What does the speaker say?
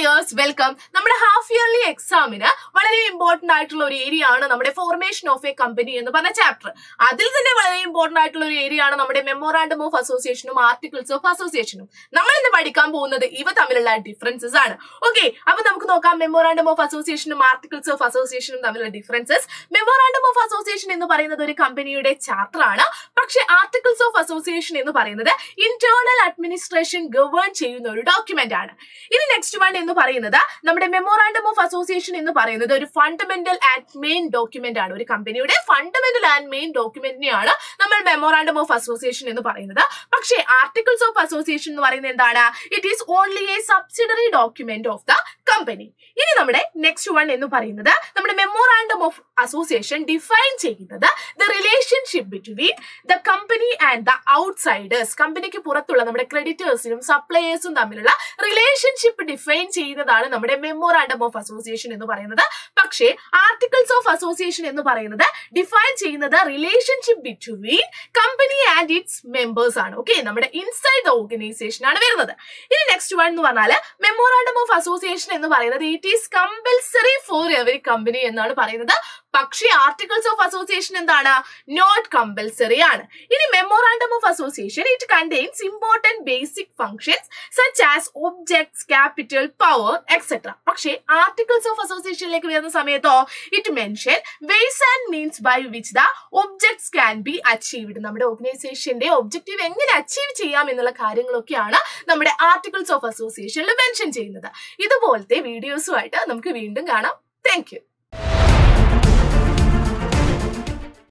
years welcome നമ്മുടെ half yearly എക്സാമിന് വളരെ ഇമ്പോർട്ടന്റ് ആയിട്ടുള്ള ഒരു ഏരിയ ആണ് നമ്മുടെ ഫോർമേഷൻ ഓഫ് എ കമ്പനി എന്ന് പറഞ്ഞ ചാപ്റ്റർ അതിൽ തന്നെ വളരെ ഇമ്പോർട്ടന്റ് ആയിട്ടുള്ള ഒരു ഏരിയ ആണ് നമ്മുടെ മെമ്മോറാണ്ടം ഓഫ് അസോസിയേഷനും ആർട്ടിക്കിൾസ് ഓഫ് അസോസിയേഷനും നമ്മൾ ഇന്ന് പഠിക്കാൻ പോകുന്നത് ഇവ തമ്മിലുള്ള ഡിഫറൻസസ് ആണ് ഓക്കെ അപ്പൊ നമുക്ക് നോക്കാം മെമ്മോറാണ്ടം ഓഫ് അസോസിയേഷനും ആർട്ടിക്കിൾസ് ഓഫ് അസോസിയേഷനും തമ്മിലുള്ള ഡിഫറൻസസ് മെമ്മോറാണ്ടം ഓഫ് അസോസിയേഷൻ എന്ന് പറയുന്നത് ഒരു കമ്പനിയുടെ ചാപ്റ്റർ ആണ് പക്ഷെ ആർട്ടിക്കിൾസ് ഓഫ് അസോസിയേഷൻ എന്ന് പറയുന്നത് ഇന്റേണൽ അഡ്മിനിസ്ട്രേഷൻ ഗവേൺ ചെയ്യുന്ന ഒരു ഡോക്യുമെന്റ് ആണ് ഇനി നെക്സ്റ്റ് വൺ എന്ന് പറയുന്നത് നമ്മുടെ മെമ്മോറാണ്ടം ഓഫ് അസോസിയേഷൻ എന്ന് പറയുന്നത് ഒരു ഫണ്ടമെന്റൽ ആൻഡ് മെയിൻ ഡോക്യുമെന്റ് ആണ് ഒരു കമ്പനിയുടെ ഫണ്ടമെന്റൽ ആൻഡ് മെയിൻ ഡോക്യുമെന്റിനെയാണ് നമ്മൾ മെമ്മോറാണ്ടം ഓഫ് അസോസിയേഷൻ എന്ന് പറയുന്നത് പക്ഷേ ആർട്ടിക്കിൾസ് ഓഫ് അസോസിയേഷൻ എന്ന് പറയുന്നത് എന്താണ് it is only a subsidiary document of the company ഇനി നമ്മുടെ നെക്സ്റ്റ് വൺ എന്ന് പറയുന്നത് നമ്മുടെ മെമ്മോറാണ്ടം ഓഫ് അസോസിയേഷൻ ഡിഫൈൻ ചെയ്യുന്നത് the relationship between the company and the outsiders കമ്പനിക്ക് പുറത്തുള്ള നമ്മുടെ ക്രെഡിറ്റേഴ്സിനും സപ്ലയേഴ്സും തമ്മിലുള്ള റിലേഷൻഷിപ്പ് ഡിഫൈൻ ചെയ്യുന്നതാണ് നമ്മുടെ മെമ്മോറാണ്ടം ഓഫ് അസോസിയേഷൻ എന്ന് പറയുന്നത് പക്ഷേ ആർട്ടിക്കിൾസ് ഓഫ് അസോസിയേഷൻ എന്ന് പറയുന്നത് ഡിഫൈൻ ചെയ്യുന്നത് relationship between company and its members ആണ് ഓക്കെ നമ്മുടെ ഇൻസൈഡ് ദ ഓർഗനൈസേഷൻ ആണ് വരുന്നത് ഇനി നെക്സ്റ്റ് വൺ എന്ന് പറഞ്ഞാൽ മെമ്മോറാണ്ടം ഓഫ് അസോസിയേഷൻ എന്ന് പറയുന്നത് it is compulsory for every company എന്നാണ് പറയുന്നത് പക്ഷേ ആർട്ടിക്കിൾസ് ഓഫ് അസോസിയേഷൻ എന്താണ് നോട്ട് കമ്പൽസറി ആണ് ഇനി memorandum of association it contains important basic functions such as objects capital power etcetera പക്ഷേ ആർട്ടിക്കിൾസ് ഓഫ് അസോസിയേഷനിലേക്ക് വരുന്ന സമയത്തോ it mention ways and means by which the objects can be achieved നമ്മുടെ ഓർഗനൈസേഷന്റെ objective എങ്ങനെ achieve ചെയ്യാം എന്നുള്ള കാര്യങ്ങളൊക്കെയാണ് നമ്മുടെ ആർട്ടിക്കിൾസ് ഓഫ് അസോസിയേഷനിൽ മെൻഷൻ ചെയ്യുന്നത് ഇതുപോലത്തെ വീഡിയോസുമായിട്ട് നമുക്ക് വീണ്ടും കാണാം താങ്ക് യു